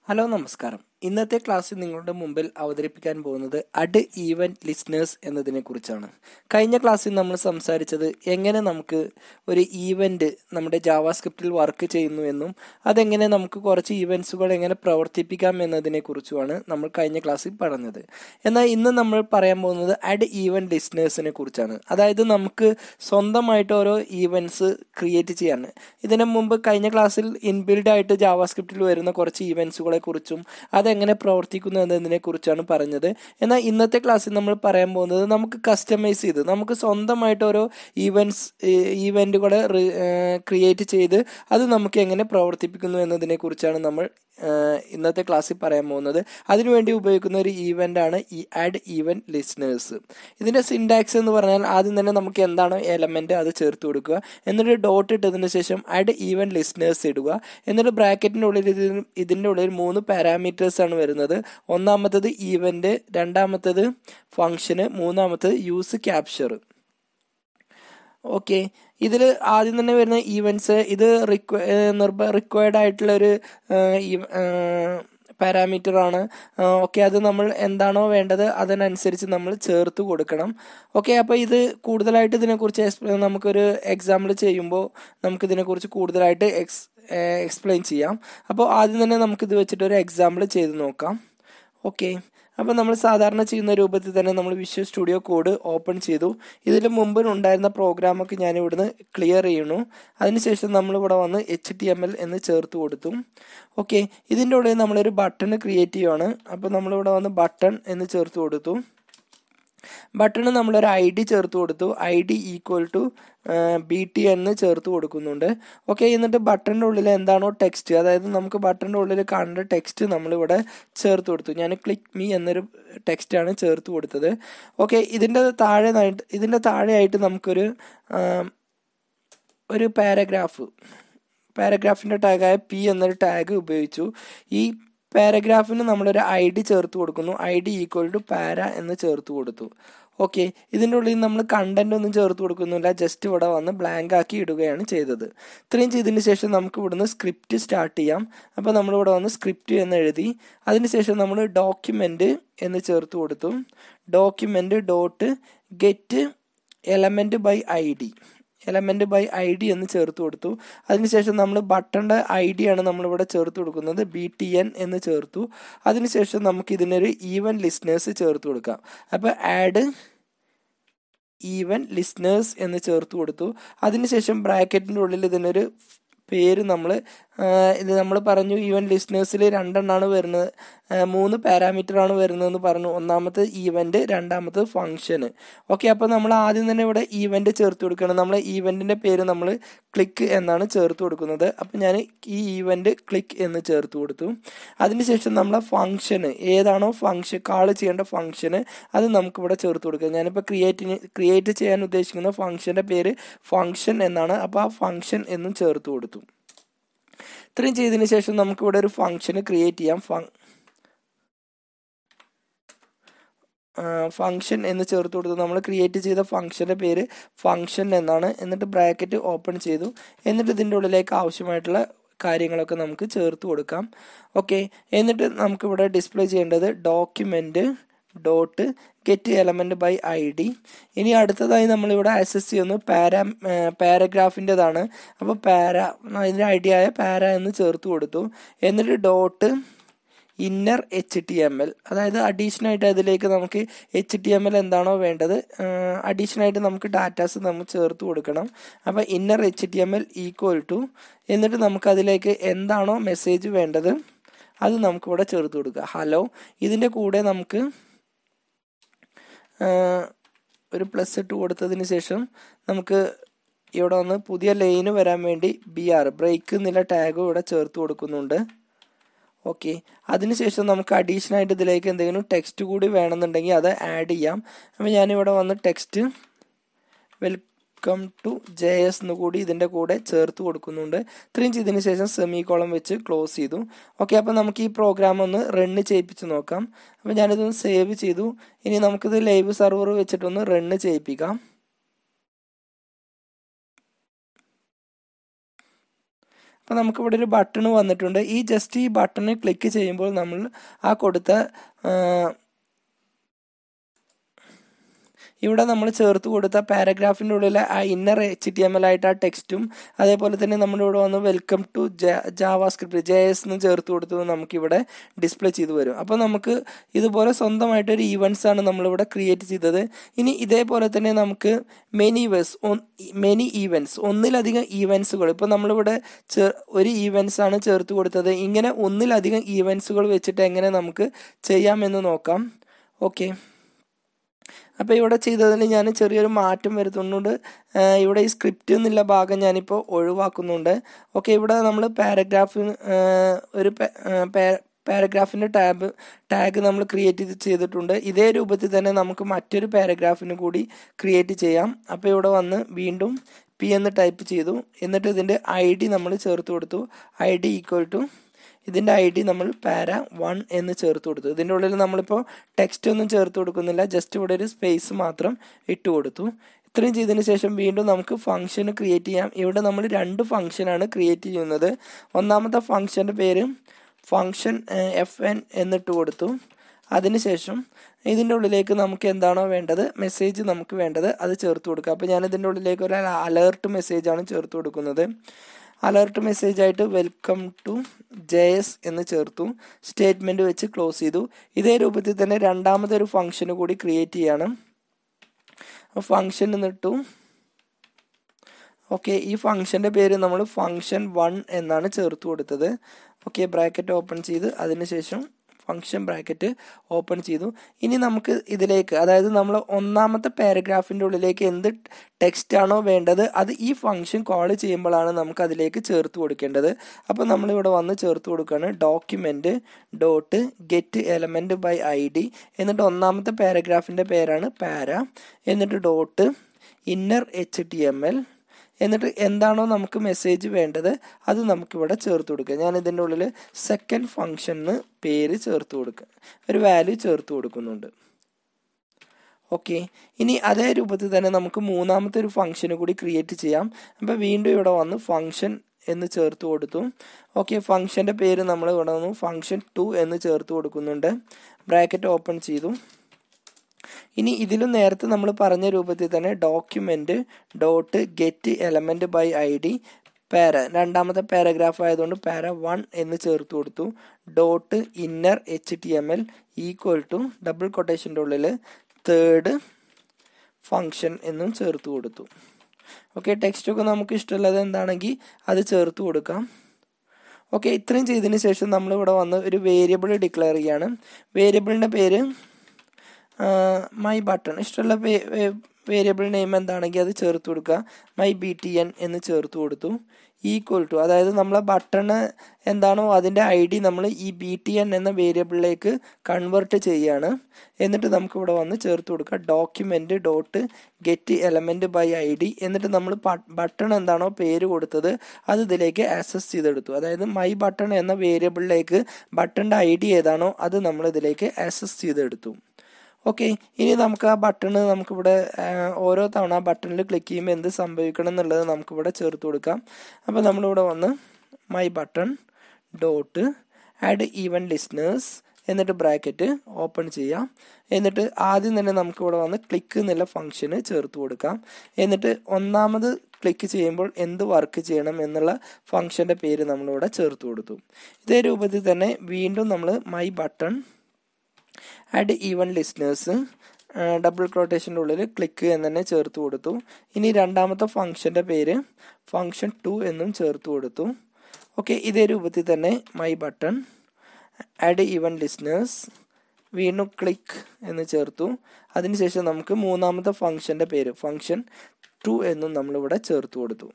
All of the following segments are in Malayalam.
ഹലോ നമസ്കാരം ഇന്നത്തെ ക്ലാസ്സിൽ നിങ്ങളുടെ മുമ്പിൽ അവതരിപ്പിക്കാൻ പോകുന്നത് അഡ് ഈവൻറ്റ് ലിസ്ണേഴ്സ് എന്നതിനെ കുറിച്ചാണ് കഴിഞ്ഞ ക്ലാസ്സിൽ നമ്മൾ സംസാരിച്ചത് എങ്ങനെ നമുക്ക് ഒരു ഈവൻറ്റ് നമ്മുടെ ജാവാസ്ക്രിപ്റ്റിൽ വർക്ക് ചെയ്യുന്നു എന്നും അതെങ്ങനെ നമുക്ക് കുറച്ച് ഈവൻറ്റ്സുകൾ എങ്ങനെ പ്രവർത്തിപ്പിക്കാം എന്നതിനെ കുറിച്ചുമാണ് നമ്മൾ കഴിഞ്ഞ ക്ലാസ്സിൽ പറഞ്ഞത് എന്നാൽ ഇന്ന് നമ്മൾ പറയാൻ പോകുന്നത് അഡ് ഈവൻറ്റ് ലിസ്ണേഴ്സിനെ കുറിച്ചാണ് അതായത് നമുക്ക് സ്വന്തമായിട്ട് ഓരോ ഈവൻറ്റ്സ് ക്രിയേറ്റ് ചെയ്യാൻ ഇതിനു മുമ്പ് കഴിഞ്ഞ ക്ലാസ്സിൽ ഇൻബിൽഡ് ആയിട്ട് ജാവാസ്ക്രിപ്റ്റിൽ വരുന്ന കുറച്ച് ഈവൻറ്റ്സുകളെ കുറിച്ചും അതെങ്ങനെ പ്രവർത്തിക്കുന്നു എന്നതിനെ കുറിച്ചാണ് പറഞ്ഞത് എന്നാൽ ഇന്നത്തെ ക്ലാസ്സിൽ നമ്മൾ പറയാൻ പോകുന്നത് നമുക്ക് കസ്റ്റമൈസ് ചെയ്ത് നമുക്ക് സ്വന്തമായിട്ട് ഓരോ ഈവൻറ്റ്സ് ഈവൻറ്റുകളെ ക്രിയേറ്റ് ചെയ്ത് അത് നമുക്ക് എങ്ങനെ പ്രവർത്തിപ്പിക്കുന്നു എന്നതിനെ കുറിച്ചാണ് നമ്മൾ ഇന്നത്തെ ക്ലാസ്സിൽ പറയാൻ പോകുന്നത് അതിനുവേണ്ടി ഉപയോഗിക്കുന്ന ഒരു ഈവൻ്റ് ആണ് ഈ ആഡ് ഈവൻറ്റ് ലിസ്ണേഴ്സ് ഇതിൻ്റെ സിൻടാക്സ് എന്ന് പറഞ്ഞാൽ ആദ്യം തന്നെ നമുക്ക് എന്താണോ എലമെൻ്റ് അത് ചേർത്ത് കൊടുക്കുക എന്നിട്ട് ഡോട്ട് ഇട്ടതിന് ശേഷം ആഡ് ഈവൻറ്റ് ലിസ്ണേഴ്സ് ഇടുക എന്നിട്ട് ബ്രാക്കറ്റിൻ്റെ ഉള്ളിൽ ഇതിന് ഇതിൻ്റെ ഉള്ളിൽ മൂന്ന് പാരാമീറ്റേഴ്സ് ആണ് വരുന്നത് ഒന്നാമത്തത് ഈവൻ്റ് രണ്ടാമത്തത് ഫങ്ഷന് മൂന്നാമത്തത് യൂസ് ക്യാപ്ചർ ഓക്കെ ഇതിൽ ആദ്യം തന്നെ വരുന്ന ഈവൻറ്റ്സ് ഇത് റിക്വ നിർബ റിക്വയർഡ് ആയിട്ടുള്ള ഒരു പാരാമീറ്റർ ആണ് ഓക്കെ അത് നമ്മൾ എന്താണോ വേണ്ടത് അതിനനുസരിച്ച് നമ്മൾ ചേർത്ത് കൊടുക്കണം ഓക്കെ അപ്പോൾ ഇത് കൂടുതലായിട്ട് ഇതിനെക്കുറിച്ച് നമുക്കൊരു എക്സാമ്പിൾ ചെയ്യുമ്പോൾ നമുക്കിതിനെക്കുറിച്ച് കൂടുതലായിട്ട് എക്സ് എക്സ്പ്ലെയിൻ ചെയ്യാം അപ്പോൾ ആദ്യം തന്നെ നമുക്കിത് വെച്ചിട്ട് ഒരു എക്സാമ്പിൾ ചെയ്ത് നോക്കാം ഓക്കെ അപ്പോൾ നമ്മൾ സാധാരണ ചെയ്യുന്ന രൂപത്തിൽ തന്നെ നമ്മൾ വിഷ്വൽ സ്റ്റുഡിയോ കോഡ് ഓപ്പൺ ചെയ്തു ഇതിന് മുമ്പ് ഉണ്ടായിരുന്ന പ്രോഗ്രാമൊക്കെ ഞാൻ ഇവിടുന്ന് ക്ലിയർ ചെയ്യണു അതിനുശേഷം നമ്മൾ ഇവിടെ വന്ന് എച്ച് ടി എം എൽ എന്ന് ചേർത്ത് കൊടുത്തു ഓക്കെ ഇതിൻ്റെ ഉള്ളിൽ നമ്മളൊരു ബട്ടൺ ക്രിയേറ്റ് ചെയ്യുവാണ് അപ്പോൾ നമ്മളിവിടെ വന്ന് ബട്ടൺ എന്ന് ചേർത്ത് കൊടുത്തു ബട്ടണ് നമ്മളൊരു ഐ ഡി ചേർത്ത് കൊടുത്തു I D equal to B T എന്ന് ചേർത്ത് കൊടുക്കുന്നുണ്ട് ഓക്കെ എന്നിട്ട് ബട്ടണിൻ്റെ ഉള്ളിൽ എന്താണോ ടെക്സ്റ്റ് അതായത് നമുക്ക് ബട്ടണിൻ്റെ ഉള്ളിൽ കാണേണ്ട ടെക്സ്റ്റ് നമ്മളിവിടെ ചേർത്ത് കൊടുത്തു ഞാൻ ക്ലിക്ക് മീ എന്നൊരു ടെക്സ്റ്റാണ് ചേർത്ത് കൊടുത്തത് ഓക്കെ ഇതിൻ്റെ താഴെ ഇതിൻ്റെ താഴെയായിട്ട് നമുക്കൊരു ഒരു പാരഗ്രാഫ് പാരഗ്രാഫിൻ്റെ ടാഗായ പി എന്നൊരു ടാഗ് ഉപയോഗിച്ചു ഈ പാരഗ്രാഫിന് നമ്മളൊരു ഐ ഡി ചേർത്ത് കൊടുക്കുന്നു ഐ ഡി ഈക്വൽ ടു പാര എന്ന് ചേർത്ത് കൊടുത്തു ഓക്കെ ഇതിൻ്റെ ഉള്ളിൽ നമ്മൾ കണ്ടന്റ് ഒന്നും ചേർത്ത് കൊടുക്കുന്നില്ല ജസ്റ്റ് ഇവിടെ വന്ന് ബ്ലാങ്ക് ആക്കി ഇടുകയാണ് ചെയ്തത് ഇത്രയും ചെയ്തതിന് ശേഷം നമുക്ക് ഇവിടുന്ന് സ്ക്രിപ്റ്റ് സ്റ്റാർട്ട് ചെയ്യാം അപ്പോൾ നമ്മളിവിടെ വന്ന് സ്ക്രിപ്റ്റ് എന്ന് എഴുതി അതിനുശേഷം നമ്മൾ ഡോക്യുമെൻ്റ് എന്ന് ചേർത്ത് കൊടുത്തു document dot get element by I D element by I D എന്ന് ചേർത്ത് കൊടുത്തു അതിനുശേഷം നമ്മൾ ബട്ടണിൻ്റെ ഐ ഡി ആണ് നമ്മളിവിടെ ചേർത്ത് കൊടുക്കുന്നത് ബി ടി എൻ എന്ന് ചേർത്തു അതിനുശേഷം നമുക്ക് ഇതിനൊരു ഈവൻ ലിസ്നേഴ്സ് ചേർത്ത് കൊടുക്കാം അപ്പോൾ ആഡ് ഈവൻ ലിസ്നേഴ്സ് എന്ന് ചേർത്ത് കൊടുത്തു അതിനുശേഷം ബ്രാക്കറ്റിൻ്റെ ഉള്ളിൽ ഇതിനൊരു പേര് നമ്മൾ ഇത് നമ്മൾ പറഞ്ഞു ഈവൻ ലിസ്നേഴ്സിൽ രണ്ടെണ്ണമാണ് വരുന്നത് മൂന്ന് പാരാമീറ്റർ ആണ് വരുന്നതെന്ന് പറഞ്ഞു ഒന്നാമത്തെ ഈവൻ്റ് രണ്ടാമത്തെ ഫംഗ്ഷന് ഓക്കെ അപ്പോൾ നമ്മൾ ആദ്യം തന്നെ ഇവിടെ ഈവൻ്റ് ചേർത്ത് കൊടുക്കണം നമ്മൾ ഈവൻറ്റിൻ്റെ പേര് നമ്മൾ ക്ലിക്ക് എന്നാണ് ചേർത്ത് കൊടുക്കുന്നത് അപ്പോൾ ഞാൻ ഈ ഈവൻ്റ് ക്ലിക്ക് എന്ന് ചേർത്ത് കൊടുത്തു അതിനുശേഷം നമ്മളെ ഫംഗ്ഷന് ഏതാണോ ഫംഗ്ഷൻ കാൾ ചെയ്യേണ്ട ഫംഗ്ഷന് അത് നമുക്കിവിടെ ചേർത്ത് കൊടുക്കുക ഞാനിപ്പോൾ ക്രിയേറ്റ് ക്രിയേറ്റ് ചെയ്യാൻ ഉദ്ദേശിക്കുന്ന ഫംഗ്ഷൻ്റെ പേര് ഫംഗ്ഷൻ എന്നാണ് അപ്പോൾ ആ ഫംഗ്ഷൻ എന്നും ചേർത്ത് കൊടുത്തു ഇത്രയും ചെയ്തതിന് ശേഷം നമുക്ക് ഇവിടെ ഒരു ഫംഗ്ഷന് ക്രിയേറ്റ് ചെയ്യാം ഫങ് ഫംഗ്ഷൻ എന്ന് ചേർത്ത് കൊടുത്തു നമ്മൾ ക്രിയേറ്റ് ചെയ്ത ഫംഗ്ഷൻ്റെ പേര് ഫംഗ്ഷൻ എന്നാണ് എന്നിട്ട് ബ്രാക്കറ്റ് ഓപ്പൺ ചെയ്തു എന്നിട്ട് ഇതിൻ്റെ ഉള്ളിലേക്ക് ആവശ്യമായിട്ടുള്ള കാര്യങ്ങളൊക്കെ നമുക്ക് ചേർത്ത് കൊടുക്കാം ഓക്കെ എന്നിട്ട് നമുക്കിവിടെ ഡിസ്പ്ലേ ചെയ്യേണ്ടത് document dot get element by I D ഇനി അടുത്തതായി നമ്മളിവിടെ ആക്സസ് ചെയ്യുന്നത് പാരാ പാരഗ്രാഫിൻ്റെതാണ് അപ്പോൾ പാര അതിൻ്റെ ഐ ഡി ആയ പാര എന്ന് ചേർത്ത് കൊടുത്തു എന്നിട്ട് dot inner H T M L അതായത് അഡീഷണൽ ആയിട്ട് അതിലേക്ക് നമുക്ക് എച്ച് ടി എം എൽ എന്താണോ വേണ്ടത് അഡീഷണൽ ആയിട്ട് നമുക്ക് ഡാറ്റാസ് നമ്മൾ ചേർത്ത് കൊടുക്കണം അപ്പോൾ inner H T M L equal to എന്നിട്ട് നമുക്ക് അതിലേക്ക് എന്താണോ മെസ്സേജ് വേണ്ടത് അത് നമുക്കിവിടെ ചേർത്ത് കൊടുക്കുക ഹലോ ഇതിൻ്റെ കൂടെ നമുക്ക് ഒരു പ്ലസ് ഇട്ട് കൊടുത്തതിന് ശേഷം നമുക്ക് ഇവിടെ വന്ന് പുതിയ ലൈന് വരാൻ വേണ്ടി ബി ആർ ബ്രേക്ക് എന്നുള്ള ടാഗും ഇവിടെ ചേർത്ത് കൊടുക്കുന്നുണ്ട് ഓക്കെ അതിനുശേഷം നമുക്ക് അഡീഷണൽ ആയിട്ട് ഇതിലേക്ക് എന്തെങ്കിലും ടെക്സ്റ്റ് കൂടി വേണമെന്നുണ്ടെങ്കിൽ അത് ആഡ് ചെയ്യാം അപ്പോൾ ഞാനിവിടെ വന്ന് text welcome to J S എന്ന് കൂടി ഇതിൻ്റെ കൂടെ ചേർത്ത് കൊടുക്കുന്നുണ്ട് ഇത്രയും ചെയ്തതിന് ശേഷം സെമി കോളം വെച്ച് ക്ലോസ് ചെയ്തു ഓക്കെ അപ്പോൾ നമുക്ക് ഈ പ്രോഗ്രാം ഒന്ന് റണ്ണ് ചെയ്യിപ്പിച്ച് നോക്കാം അപ്പോൾ ഞാനിതൊന്ന് സേവ് ചെയ്തു ഇനി നമുക്കിത് ലൈവ് സെർവർ വെച്ചിട്ടൊന്ന് റണ്ണ് ചെയ്യിപ്പിക്കാം അപ്പോൾ നമുക്കിവിടെ ഒരു ബട്ടൺ വന്നിട്ടുണ്ട് ഈ ജസ്റ്റ് ഈ ബട്ടണിൽ ക്ലിക്ക് ചെയ്യുമ്പോൾ നമ്മൾ ആ കൊടുത്ത ഇവിടെ നമ്മൾ ചേർത്ത് കൊടുത്ത പാരഗ്രാഫിൻ്റെ ഉള്ളിലെ ആ inner H T M L ആയിട്ട് ആ ടെക്സ്റ്റും അതേപോലെ തന്നെ നമ്മുടെ ഇവിടെ വന്ന് welcome to JavaScript J S എന്ന് ചേർത്ത് കൊടുത്തത് നമുക്കിവിടെ ഡിസ്പ്ലേ ചെയ്ത് വരും അപ്പോൾ നമുക്ക് ഇതുപോലെ സ്വന്തമായിട്ടൊരു ഈവൻസ് ആണ് നമ്മളിവിടെ ക്രിയേറ്റ് ചെയ്തത് ഇനി ഇതേപോലെ തന്നെ നമുക്ക് മെനി വേഴ്സ് മെനി ഈവൻസ് ഒന്നിലധികം ഈവൻസുകൾ ഇപ്പോൾ നമ്മളിവിടെ ഒരു ഈവൻസ് ആണ് ചേർത്ത് കൊടുത്തത് ഇങ്ങനെ ഒന്നിലധികം ഈവൻസുകൾ വെച്ചിട്ട് എങ്ങനെ നമുക്ക് ചെയ്യാമെന്ന് നോക്കാം ഓക്കെ അപ്പോൾ ഇവിടെ ചെയ്തതിൽ ഞാൻ ചെറിയൊരു മാറ്റം വരുത്തുന്നുണ്ട് ഇവിടെ ഈ സ്ക്രിപ്റ്റ് എന്നുള്ള ഭാഗം ഞാനിപ്പോൾ ഒഴിവാക്കുന്നുണ്ട് ഓക്കെ ഇവിടെ നമ്മൾ പാരഗ്രാഫ് ഒരു പാരഗ്രാഫിൻ്റെ ടാബ് ടാഗ് നമ്മൾ ക്രിയേറ്റ് ചെയ്ത് ചെയ്തിട്ടുണ്ട് ഇതേ രൂപത്തിൽ തന്നെ നമുക്ക് മറ്റൊരു പാരഗ്രാഫിന് കൂടി ക്രിയേറ്റ് ചെയ്യാം അപ്പോൾ ഇവിടെ വന്ന് വീണ്ടും പി എന്ന് ടൈപ്പ് ചെയ്തു എന്നിട്ട് ഇതിൻ്റെ ഐ ഡി നമ്മൾ ചേർത്ത് കൊടുത്തു ഐ ഡി ഈക്വൽ ടു ഇതിൻ്റെ ഐ ഡി നമ്മൾ പാര വൺ എന്ന് ചേർത്ത് കൊടുത്തു ഇതിൻ്റെ ഉള്ളിൽ നമ്മളിപ്പോൾ ടെക്സ്റ്റ് ഒന്നും ചേർത്ത് കൊടുക്കുന്നില്ല ജസ്റ്റ് ഇവിടെ ഒരു സ്പേസ് മാത്രം ഇട്ട് കൊടുത്തു ഇത്രയും ചെയ്തതിന് ശേഷം വീണ്ടും നമുക്ക് ഫംഗ്ഷൻ ക്രിയേറ്റ് ചെയ്യാം ഇവിടെ നമ്മൾ രണ്ട് ഫംഗ്ഷനാണ് ക്രിയേറ്റ് ചെയ്യുന്നത് ഒന്നാമത്തെ ഫംഗ്ഷൻ്റെ പേര് ഫംഗ്ഷൻ എഫ് എൻ എന്നിട്ട് കൊടുത്തു അതിനുശേഷം ഇതിൻ്റെ ഉള്ളിലേക്ക് നമുക്ക് എന്താണോ വേണ്ടത് മെസ്സേജ് നമുക്ക് വേണ്ടത് അത് ചേർത്ത് കൊടുക്കുക അപ്പോൾ ഞാൻ ഇതിൻ്റെ ഉള്ളിലേക്ക് ഒരു അലേർട്ട് മെസ്സേജാണ് ചേർത്ത് കൊടുക്കുന്നത് അലർട്ട് മെസ്സേജ് ആയിട്ട് വെൽക്കം ടു ജെ എസ് എന്ന് ചേർത്തു സ്റ്റേറ്റ്മെന്റ് വെച്ച് ക്ലോസ് ചെയ്തു ഇതേ രൂപത്തിൽ തന്നെ രണ്ടാമതൊരു ഫംഗ്ഷന് കൂടി ക്രിയേറ്റ് ചെയ്യണം ഫംഗ്ഷൻ എന്നിട്ടു ഓക്കെ ഈ ഫംഗ്ഷന്റെ പേര് നമ്മൾ ഫംഗ്ഷൻ വൺ എന്നാണ് ചേർത്ത് കൊടുത്തത് ഓക്കെ ബ്രാക്കറ്റ് ഓപ്പൺ ചെയ്ത് അതിനുശേഷം ഫംഗ്ഷൻ ബ്രാക്കറ്റ് ഓപ്പൺ ചെയ്തു ഇനി നമുക്ക് ഇതിലേക്ക് അതായത് നമ്മൾ ഒന്നാമത്തെ പാരഗ്രാഫിൻ്റെ ഉള്ളിലേക്ക് എന്ത് ടെക്സ്റ്റ് ആണോ വേണ്ടത് അത് ഈ ഫംഗ്ഷൻ കോൾ ചെയ്യുമ്പോഴാണ് നമുക്ക് അതിലേക്ക് ചേർത്ത് കൊടുക്കേണ്ടത് അപ്പോൾ നമ്മളിവിടെ വന്ന് ചേർത്ത് കൊടുക്കുകയാണ് document dot get element by I D എന്നിട്ട് ഒന്നാമത്തെ പാരഗ്രാഫിൻ്റെ പേരാണ് പാര എന്നിട്ട് dot inner H T M L എന്നിട്ട് എന്താണോ നമുക്ക് മെസ്സേജ് വേണ്ടത് അത് നമുക്കിവിടെ ചേർത്ത് കൊടുക്കുക ഞാൻ ഇതിൻ്റെ ഉള്ളിൽ സെക്കൻഡ് ഫംഗ്ഷന് പേര് ചേർത്ത് കൊടുക്കുക ഒരു വാല്യൂ ചേർത്ത് കൊടുക്കുന്നുണ്ട് ഓക്കെ ഇനി അതേ രൂപത്തിൽ തന്നെ നമുക്ക് മൂന്നാമത്തെ ഒരു ഫംഗ്ഷന് കൂടി ക്രിയേറ്റ് ചെയ്യാം അപ്പോൾ വീണ്ടും ഇവിടെ വന്ന് ഫംഗ്ഷൻ എന്ന് ചേർത്ത് കൊടുത്തു ഓക്കെ ഫംഗ്ഷൻ്റെ പേര് നമ്മൾ ഇവിടെ വന്നു ഫംഗ്ഷൻ ടു എന്ന് ചേർത്ത് കൊടുക്കുന്നുണ്ട് ബ്രാക്കറ്റ് ഓപ്പൺ ചെയ്തു ഇനി ഇതിലും നേരത്തെ നമ്മൾ പറഞ്ഞ രൂപത്തിൽ തന്നെ document dot get element by I D para രണ്ടാമത്തെ പാരഗ്രാഫ് ആയതുകൊണ്ട് പാര വൺ എന്ന് ചേർത്ത് കൊടുത്തു dot inner H T M L equal to double കൊട്ടേഷൻ്റെ ഉള്ളിൽ തേർഡ് ഫങ്ഷൻ എന്നും ചേർത്ത് കൊടുത്തു ഓക്കെ ടെക്സ്റ്റൊക്കെ നമുക്ക് ഇഷ്ടമുള്ളത് എന്താണെങ്കിൽ അത് ചേർത്ത് കൊടുക്കാം ഓക്കെ ഇത്രയും ചെയ്തതിന് ശേഷം നമ്മളിവിടെ വന്ന് ഒരു വേരിയബിൾ ഡിക്ലെയർ ചെയ്യാണ് വേരിയബിളിൻ്റെ പേര് മൈ ബട്ടൺ ഇഷ്ടമുള്ള വേരിയബിൾ നെയിം എന്താണെങ്കിൽ അത് ചേർത്ത് കൊടുക്കുക മൈ ബി ടി എൻ എന്ന് ചേർത്ത് കൊടുത്തു ഈക്വൽ ടു അതായത് നമ്മളെ ബട്ടണ് എന്താണോ അതിൻ്റെ ഐ ഡി നമ്മൾ ഈ ബി ടി എൻ എന്ന വേരിയബിളിലേക്ക് കൺവേർട്ട് ചെയ്യുകയാണ് എന്നിട്ട് നമുക്ക് ഇവിടെ വന്ന് ചേർത്ത് കൊടുക്കുക document dot get element by I D എന്നിട്ട് നമ്മൾ ബട്ടൺ എന്താണോ പേര് കൊടുത്തത് അത് ഇതിലേക്ക് ആക്സസ് ചെയ്തെടുത്തു അതായത് മൈ ബട്ടൺ എന്ന വേരിയബിളിലേക്ക് ബട്ടണിൻ്റെ ഐ ഡി ഏതാണോ അത് നമ്മൾ ഇതിലേക്ക് ആക്സസ് ചെയ്തെടുത്തു ഓക്കെ ഇനി നമുക്ക് ആ ബട്ടണ് നമുക്കിവിടെ ഓരോ തവണ ആ ബട്ടണിൽ ക്ലിക്ക് ചെയ്യുമ്പോൾ എന്ത് സംഭവിക്കണം എന്നുള്ളത് നമുക്കിവിടെ ചേർത്ത് കൊടുക്കാം അപ്പോൾ നമ്മളിവിടെ വന്ന് my button dot add event listeners എന്നിട്ട് ബ്രാക്കറ്റ് ഓപ്പൺ ചെയ്യാം എന്നിട്ട് ആദ്യം തന്നെ നമുക്കിവിടെ വന്ന് ക്ലിക്ക് എന്നുള്ള ഫംഗ്ഷന് ചേർത്ത് കൊടുക്കാം എന്നിട്ട് ഒന്നാമത് ക്ലിക്ക് ചെയ്യുമ്പോൾ എന്ത് വർക്ക് ചെയ്യണം എന്നുള്ള ഫംഗ്ഷൻ്റെ പേര് നമ്മളിവിടെ ചേർത്ത് കൊടുത്തു ഇതേ രൂപത്തിൽ തന്നെ വീണ്ടും നമ്മൾ my button add event listeners double ക്രോട്ടേഷൻ്റെ ഉള്ളിൽ ക്ലിക്ക് എന്ന് തന്നെ ചേർത്ത് കൊടുത്തു ഇനി രണ്ടാമത്തെ ഫംഗ്ഷൻ്റെ പേര് ഫംഗ്ഷൻ ടു എന്നും ചേർത്ത് കൊടുത്തു ഓക്കെ ഇതേ രൂപത്തിൽ തന്നെ my button add event listeners വീണ്ടും ക്ലിക്ക് എന്ന് ചേർത്തു അതിനുശേഷം നമുക്ക് മൂന്നാമത്തെ ഫംഗ്ഷൻ്റെ പേര് ഫംഗ്ഷൻ ടു എന്നും നമ്മളിവിടെ ചേർത്ത് കൊടുത്തു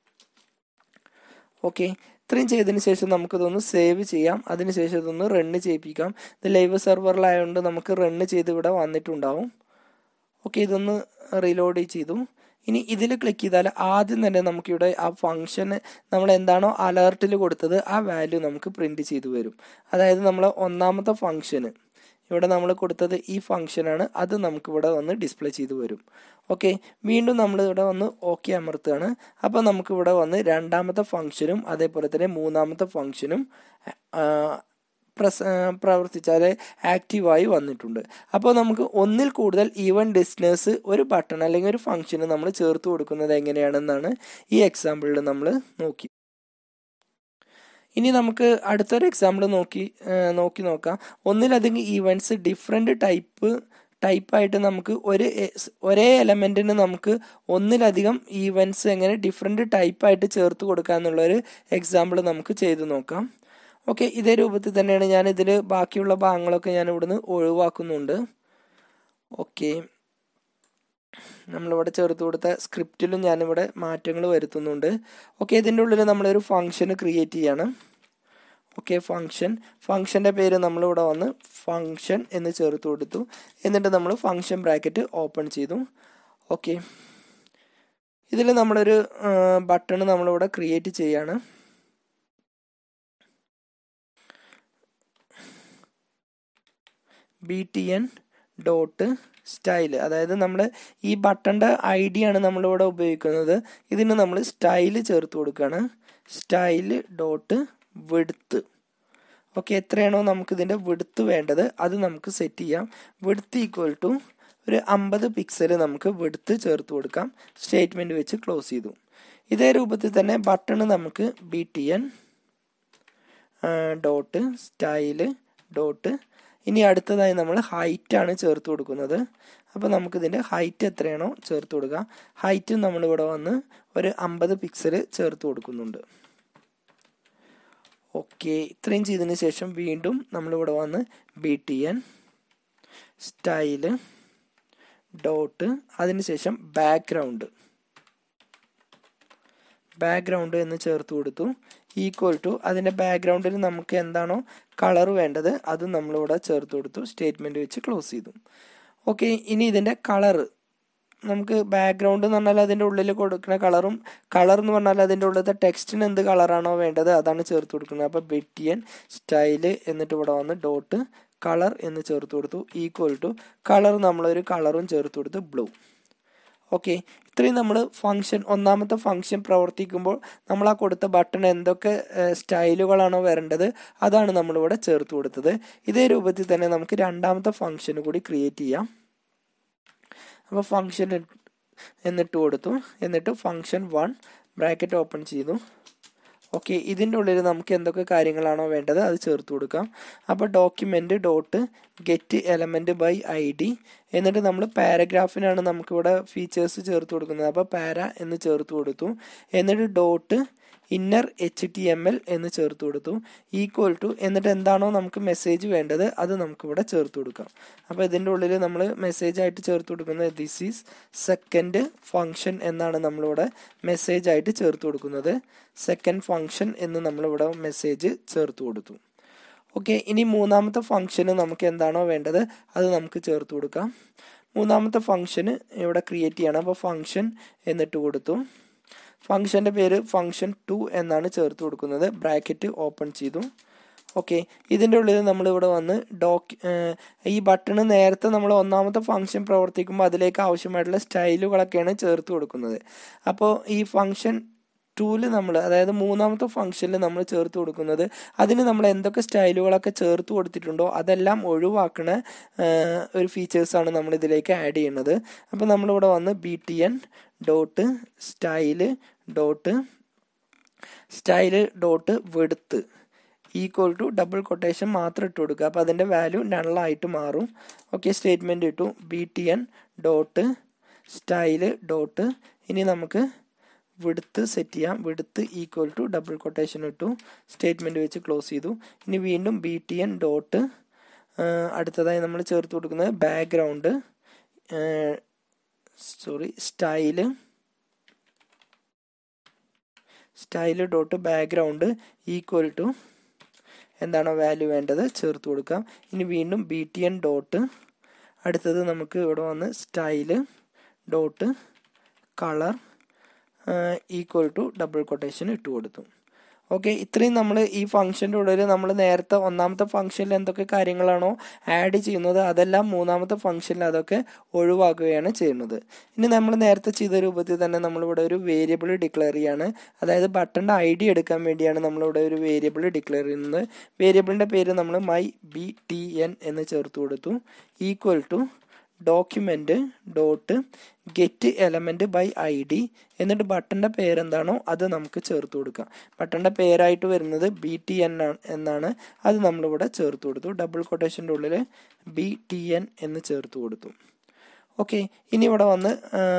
ഓക്കെ ഇത്രയും ചെയ്തതിന് ശേഷം നമുക്കിതൊന്ന് സേവ് ചെയ്യാം അതിനുശേഷം ഇതൊന്ന് റണ്ണ് ചെയ്യിപ്പിക്കാം ഇത് ലൈവ് സെർവറിലായതുകൊണ്ട് നമുക്ക് റണ്ണ് ചെയ്ത് ഇവിടെ വന്നിട്ടുണ്ടാവും ഓക്കെ ഇതൊന്ന് റീലോഡ് ചെയ്തു ഇനി ഇതിൽ ക്ലിക്ക് ചെയ്താൽ ആദ്യം തന്നെ നമുക്കിവിടെ ആ ഫംഗ്ഷന് നമ്മൾ എന്താണോ അലേർട്ടിൽ കൊടുത്തത് ആ വാല്യൂ നമുക്ക് പ്രിന്റ് ചെയ്തു വരും അതായത് നമ്മൾ ഒന്നാമത്തെ ഫംഗ്ഷന് ഇവിടെ നമ്മൾ കൊടുത്തത് ഈ ഫംഗ്ഷനാണ് അത് നമുക്ക് ഇവിടെ വന്ന് ഡിസ്പ്ലേ ചെയ്ത് വരും ഓക്കെ വീണ്ടും നമ്മൾ ഇവിടെ വന്ന് ഓക്കെ അമർത്തുകയാണ് അപ്പോൾ നമുക്ക് ഇവിടെ വന്ന് രണ്ടാമത്തെ ഫംഗ്ഷനും അതേപോലെ തന്നെ മൂന്നാമത്തെ ഫംഗ്ഷനും പ്രസ് പ്രവർത്തിച്ചാൽ ആക്റ്റീവായി വന്നിട്ടുണ്ട് അപ്പോൾ നമുക്ക് ഒന്നിൽ കൂടുതൽ ഈവൻ ഡിസ്റ്റൻസ് ഒരു ബട്ടൺ അല്ലെങ്കിൽ ഒരു ഫംഗ്ഷന് നമ്മൾ ചേർത്ത് കൊടുക്കുന്നത് എങ്ങനെയാണെന്നാണ് ഈ എക്സാമ്പിളിൽ നമ്മൾ നോക്കി ഇനി നമുക്ക് അടുത്തൊരു എക്സാമ്പിൾ നോക്കി നോക്കി നോക്കാം ഒന്നിലധികം ഈവൻറ്റ്സ് ഡിഫറെൻറ്റ് ടൈപ്പ് ടൈപ്പായിട്ട് നമുക്ക് ഒരു ഒരേ എലമെൻറ്റിന് നമുക്ക് ഒന്നിലധികം ഈവൻറ്റ്സ് എങ്ങനെ ഡിഫറെൻറ്റ് ടൈപ്പായിട്ട് ചേർത്ത് കൊടുക്കുക എന്നുള്ളൊരു എക്സാമ്പിൾ നമുക്ക് ചെയ്തു നോക്കാം ഓക്കെ ഇതേ രൂപത്തിൽ തന്നെയാണ് ഞാൻ ഇതിൽ ബാക്കിയുള്ള ഭാഗങ്ങളൊക്കെ ഞാൻ ഇവിടുന്ന് ഒഴിവാക്കുന്നുണ്ട് ഓക്കെ നമ്മളിവിടെ ചേർത്ത് കൊടുത്ത സ്ക്രിപ്റ്റിലും ഞാനിവിടെ മാറ്റങ്ങൾ വരുത്തുന്നുണ്ട് ഓക്കെ ഇതിൻ്റെ ഉള്ളിൽ നമ്മളൊരു ഫംഗ്ഷൻ ക്രിയേറ്റ് ചെയ്യണം ഓക്കെ ഫംഗ്ഷൻ ഫംഗ്ഷൻ്റെ പേര് നമ്മളിവിടെ വന്ന് ഫംഗ്ഷൻ എന്ന് ചേർത്ത് കൊടുത്തു എന്നിട്ട് നമ്മൾ ഫംഗ്ഷൻ ബ്രാക്കറ്റ് ഓപ്പൺ ചെയ്തു ഓക്കെ ഇതിൽ നമ്മളൊരു ബട്ടൺ നമ്മളിവിടെ ക്രിയേറ്റ് ചെയ്യാണ് B T N dot style അതായത് നമ്മൾ ഈ ബട്ടൻ്റെ ഐ ഡി ആണ് നമ്മളിവിടെ ഉപയോഗിക്കുന്നത് ഇതിന് നമ്മൾ സ്റ്റൈല് ചേർത്ത് കൊടുക്കുകയാണ് സ്റ്റൈല് ഡോട്ട് വിടുത്ത് ഓക്കെ എത്രയാണോ നമുക്ക് ഇതിൻ്റെ വിടുത്ത് വേണ്ടത് അത് നമുക്ക് സെറ്റ് ചെയ്യാം വിടുത്ത് ഈക്വൽ ടു ഒരു അമ്പത് പിക്സൽ നമുക്ക് വിടുത്ത് ചേർത്ത് കൊടുക്കാം സ്റ്റേറ്റ്മെൻറ്റ് വെച്ച് ക്ലോസ് ചെയ്തു ഇതേ രൂപത്തിൽ തന്നെ ബട്ടൺ നമുക്ക് B T N dot style dot ഇനി അടുത്തതായി നമ്മൾ ഹൈറ്റ് ആണ് ചേർത്ത് കൊടുക്കുന്നത് അപ്പോൾ നമുക്കിതിൻ്റെ ഹൈറ്റ് എത്രയാണോ ചേർത്ത് കൊടുക്കുക ഹൈറ്റ് നമ്മളിവിടെ വന്ന് ഒരു അമ്പത് പിക്സൽ ചേർത്ത് കൊടുക്കുന്നുണ്ട് ഓക്കെ ഇത്രയും ചെയ്തതിന് ശേഷം വീണ്ടും നമ്മളിവിടെ വന്ന് B T N style dot അതിനുശേഷം ബാക്ക്ഗ്രൗണ്ട് ബാക്ക്ഗ്രൗണ്ട് എന്ന് ചേർത്ത് കൊടുത്തു ഈക്വൽ ടു അതിൻ്റെ ബാക്ക്ഗ്രൗണ്ടിൽ നമുക്ക് എന്താണോ കളർ വേണ്ടത് അത് നമ്മളിവിടെ ചേർത്ത് കൊടുത്തു സ്റ്റേറ്റ്മെൻറ്റ് വെച്ച് ക്ലോസ് ചെയ്തു ഓക്കെ ഇനി ഇതിൻ്റെ കളറ് നമുക്ക് ബാക്ക്ഗ്രൗണ്ട് എന്ന് പറഞ്ഞാൽ അതിൻ്റെ ഉള്ളിൽ കൊടുക്കുന്ന കളറും കളർ എന്ന് പറഞ്ഞാൽ അതിൻ്റെ ഉള്ളിലത്തെ ടെക്സ്റ്റിന് എന്ത് കളറാണോ വേണ്ടത് അതാണ് ചേർത്ത് കൊടുക്കുന്നത് അപ്പോൾ ബെറ്റിയൻ സ്റ്റൈല് എന്നിട്ട് ഇവിടെ വന്ന് ഡോട്ട് കളർ എന്ന് ചേർത്ത് കൊടുത്തു ഈക്വൽ ടു കളർ നമ്മളൊരു കളറും ചേർത്ത് കൊടുത്തു ബ്ലൂ ഓക്കെ ഇത്രയും നമ്മൾ ഫങ്ഷൻ ഒന്നാമത്തെ ഫങ്ഷൻ പ്രവർത്തിക്കുമ്പോൾ നമ്മൾ ആ കൊടുത്ത ബട്ടൺ എന്തൊക്കെ സ്റ്റൈലുകളാണോ വരേണ്ടത് അതാണ് നമ്മളിവിടെ ചേർത്ത് കൊടുത്തത് ഇതേ രൂപത്തിൽ തന്നെ നമുക്ക് രണ്ടാമത്തെ ഫങ്ഷന് കൂടി ക്രിയേറ്റ് ചെയ്യാം അപ്പോൾ ഫങ്ഷൻ എന്നിട്ട് കൊടുത്തു എന്നിട്ട് ഫങ്ഷൻ വൺ ബ്രാക്കറ്റ് ഓപ്പൺ ചെയ്തു ഓക്കെ ഇതിൻ്റെ ഉള്ളിൽ നമുക്ക് എന്തൊക്കെ കാര്യങ്ങളാണോ വേണ്ടത് അത് ചേർത്ത് കൊടുക്കാം അപ്പോൾ document dot get element by I D എന്നിട്ട് നമ്മൾ പാരഗ്രാഫിനാണ് നമുക്കിവിടെ ഫീച്ചേഴ്സ് ചേർത്ത് കൊടുക്കുന്നത് അപ്പോൾ പാര എന്ന് ചേർത്ത് കൊടുത്തു എന്നിട്ട് dot inner H T M L എന്ന് ചേർത്ത് കൊടുത്തു ഈക്വൽ ടു എന്നിട്ട് എന്താണോ നമുക്ക് മെസ്സേജ് വേണ്ടത് അത് നമുക്കിവിടെ ചേർത്ത് കൊടുക്കാം അപ്പോൾ ഇതിൻ്റെ ഉള്ളിൽ നമ്മൾ മെസ്സേജ് ആയിട്ട് ചേർത്ത് കൊടുക്കുന്നത് ദിസ് ഈസ് സെക്കൻഡ് ഫങ്ഷൻ എന്നാണ് നമ്മളിവിടെ മെസ്സേജ് ആയിട്ട് ചേർത്ത് കൊടുക്കുന്നത് സെക്കൻഡ് ഫങ്ഷൻ എന്ന് നമ്മളിവിടെ മെസ്സേജ് ചേർത്ത് കൊടുത്തു ഓക്കെ ഇനി മൂന്നാമത്തെ ഫങ്ഷന് നമുക്ക് എന്താണോ വേണ്ടത് അത് നമുക്ക് ചേർത്ത് കൊടുക്കാം മൂന്നാമത്തെ ഫങ്ഷന് ഇവിടെ ക്രിയേറ്റ് ചെയ്യണം അപ്പോൾ ഫങ്ഷൻ എന്നിട്ട് കൊടുത്തു ഫംഗ്ഷൻ്റെ പേര് ഫംഗ്ഷൻ ടു എന്നാണ് ചേർത്ത് കൊടുക്കുന്നത് ബ്രാക്കറ്റ് ഓപ്പൺ ചെയ്തു ഓക്കെ ഇതിൻ്റെ ഉള്ളിൽ നമ്മളിവിടെ വന്ന് ഡോക്ക് ഈ ബട്ടണ് നേരത്തെ നമ്മൾ ഒന്നാമത്തെ ഫംഗ്ഷൻ പ്രവർത്തിക്കുമ്പോൾ അതിലേക്ക് ആവശ്യമായിട്ടുള്ള സ്റ്റൈലുകളൊക്കെയാണ് ചേർത്ത് കൊടുക്കുന്നത് അപ്പോൾ ഈ ഫംഗ്ഷൻ ടൂല് നമ്മൾ അതായത് മൂന്നാമത്തെ ഫംഗ്ഷനിൽ നമ്മൾ ചേർത്ത് കൊടുക്കുന്നത് അതിന് നമ്മൾ എന്തൊക്കെ സ്റ്റൈലുകളൊക്കെ ചേർത്ത് കൊടുത്തിട്ടുണ്ടോ അതെല്ലാം ഒഴിവാക്കണ ഒരു ഫീച്ചേഴ്സാണ് നമ്മൾ ഇതിലേക്ക് ആഡ് ചെയ്യുന്നത് അപ്പോൾ നമ്മളിവിടെ വന്ന് B T N dot style dot style dot width equal to double quotation മാത്രം ഇട്ട് കൊടുക്കുക അപ്പോൾ അതിൻ്റെ വാല്യൂ നള്ളായിട്ട് മാറും ഓക്കെ സ്റ്റേറ്റ്മെൻറ്റ് ഇട്ടു B T N dot style dot ഇനി നമുക്ക് വിടുത്ത് സെറ്റ് ചെയ്യാം width equal to double quotation ഇട്ടു സ്റ്റേറ്റ്മെൻറ്റ് വെച്ച് ക്ലോസ് ചെയ്തു ഇനി വീണ്ടും ബി ടി എൻ ഡോട്ട് അടുത്തതായി നമ്മൾ ചേർത്ത് കൊടുക്കുന്നത് background sorry style style dot background equal to എന്താണോ വാല്യൂ വേണ്ടത് ചേർത്ത് കൊടുക്കാം ഇനി വീണ്ടും ബി ടി എൻ ഡോട്ട് അടുത്തത് നമുക്ക് ഇവിടെ വന്ന് style dot colour equal to double quotation ഇട്ട് കൊടുത്തു ഓക്കെ ഇത്രയും നമ്മൾ ഈ ഫംഗ്ഷൻ്റെ ഉള്ളിൽ നമ്മൾ നേരത്തെ ഒന്നാമത്തെ ഫംഗ്ഷനിൽ എന്തൊക്കെ കാര്യങ്ങളാണോ ആഡ് ചെയ്യുന്നത് അതെല്ലാം മൂന്നാമത്തെ ഫംഗ്ഷനിൽ അതൊക്കെ ഒഴിവാക്കുകയാണ് ചെയ്യുന്നത് ഇനി നമ്മൾ നേരത്തെ ചെയ്ത രൂപത്തിൽ തന്നെ നമ്മളിവിടെ ഒരു വേരിയബിൾ ഡിക്ലെയർ ചെയ്യാണ് അതായത് ബട്ടൻ്റെ ഐ ഡി എടുക്കാൻ വേണ്ടിയാണ് നമ്മളിവിടെ ഒരു വേരിയബിൾ ഡിക്ലെയർ ചെയ്യുന്നത് വേരിയബിളിൻ്റെ പേര് നമ്മൾ മൈ ബി ടി എൻ എന്ന് ചേർത്ത് കൊടുത്തു equal to document dot get element by I D എന്നിട്ട് ബട്ടൻ്റെ പേരെന്താണോ അത് നമുക്ക് ചേർത്ത് കൊടുക്കാം ബട്ടൻ്റെ പേരായിട്ട് വരുന്നത് ബി ടി എൻ എന്നാണ് അത് നമ്മളിവിടെ ചേർത്ത് കൊടുത്തു ഡബിൾ കൊട്ടേഷൻ്റെ ഉള്ളിൽ ബി ടി എൻ എന്ന് ചേർത്ത് കൊടുത്തു ഓക്കെ ഇനി ഇവിടെ വന്ന്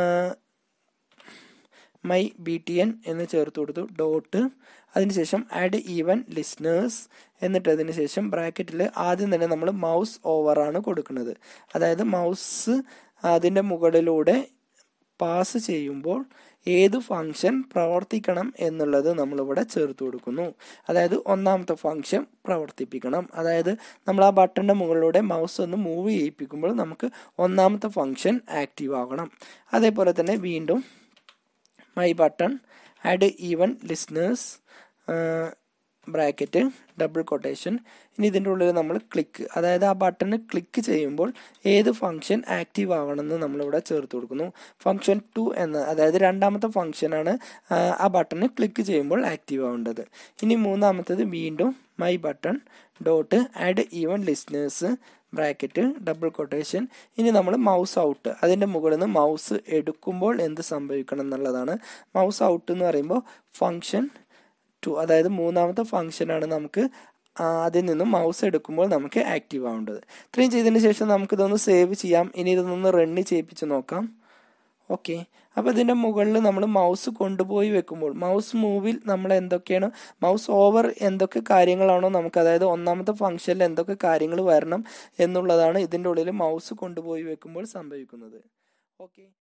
മൈ ബി ടി എൻ എന്ന് ചേർത്ത് കൊടുത്തു ഡോട്ട് അതിനുശേഷം ആഡ് ഈവൻ ലിസ്നേഴ്സ് എന്നിട്ട് അതിന് ശേഷം ബ്രാക്കറ്റിൽ ആദ്യം തന്നെ നമ്മൾ മൗസ് ഓവറാണ് കൊടുക്കുന്നത് അതായത് മൗസ് അതിൻ്റെ മുകളിലൂടെ പാസ് ചെയ്യുമ്പോൾ ഏത് ഫങ്ഷൻ പ്രവർത്തിക്കണം എന്നുള്ളത് നമ്മളിവിടെ ചേർത്ത് കൊടുക്കുന്നു അതായത് ഒന്നാമത്തെ ഫങ്ഷൻ പ്രവർത്തിപ്പിക്കണം അതായത് നമ്മൾ ആ ബട്ടൻ്റെ മുകളിലൂടെ മൗസ് ഒന്ന് മൂവ് ചെയ്യിപ്പിക്കുമ്പോൾ നമുക്ക് ഒന്നാമത്തെ ഫങ്ഷൻ ആക്റ്റീവ് ആകണം അതേപോലെ തന്നെ വീണ്ടും my button add event listeners bracket double quotation ഇനി ഇതിൻ്റെ ഉള്ളിൽ നമ്മൾ ക്ലിക്ക് അതായത് ആ ബട്ടൺ ക്ലിക്ക് ചെയ്യുമ്പോൾ ഏത് ഫംഗ്ഷൻ ആക്റ്റീവ് ആവണമെന്ന് നമ്മളിവിടെ ചേർത്ത് കൊടുക്കുന്നു ഫംഗ്ഷൻ ടു എന്ന അതായത് രണ്ടാമത്തെ ഫംഗ്ഷനാണ് ആ ബട്ടൺ ക്ലിക്ക് ചെയ്യുമ്പോൾ ആക്റ്റീവ് ആവേണ്ടത് ഇനി മൂന്നാമത്തത് വീണ്ടും my button dot add event listeners bracket double quotation ഇനി നമ്മൾ മൗസ് ഔട്ട് അതിൻ്റെ മുകളിൽ നിന്ന് മൗസ് എടുക്കുമ്പോൾ എന്ത് സംഭവിക്കണം എന്നുള്ളതാണ് മൗസ് ഔട്ട് എന്ന് പറയുമ്പോൾ ഫങ്ഷൻ ടു അതായത് മൂന്നാമത്തെ ഫംഗ്ഷനാണ് നമുക്ക് അതിൽ നിന്നും മൗസ് എടുക്കുമ്പോൾ നമുക്ക് ആക്റ്റീവ് ആവേണ്ടത് ഇത്രയും ചെയ്തതിന് ശേഷം നമുക്കിതൊന്ന് സേവ് ചെയ്യാം ഇനി ഇതൊന്ന് റണ്ണ് ചെയ്യിപ്പിച്ച് നോക്കാം ഓക്കെ അപ്പോൾ ഇതിൻ്റെ മുകളിൽ നമ്മൾ മൗസ് കൊണ്ടുപോയി വെക്കുമ്പോൾ മൗസ് മൂവിൽ നമ്മൾ എന്തൊക്കെയാണ് മൗസ് ഓവർ എന്തൊക്കെ കാര്യങ്ങളാണോ നമുക്ക് അതായത് ഒന്നാമത്തെ ഫംഗ്ഷനിൽ എന്തൊക്കെ കാര്യങ്ങൾ വരണം എന്നുള്ളതാണ് ഇതിൻ്റെ ഉള്ളിൽ മൗസ് കൊണ്ടുപോയി വെക്കുമ്പോൾ സംഭവിക്കുന്നത് ഓക്കെ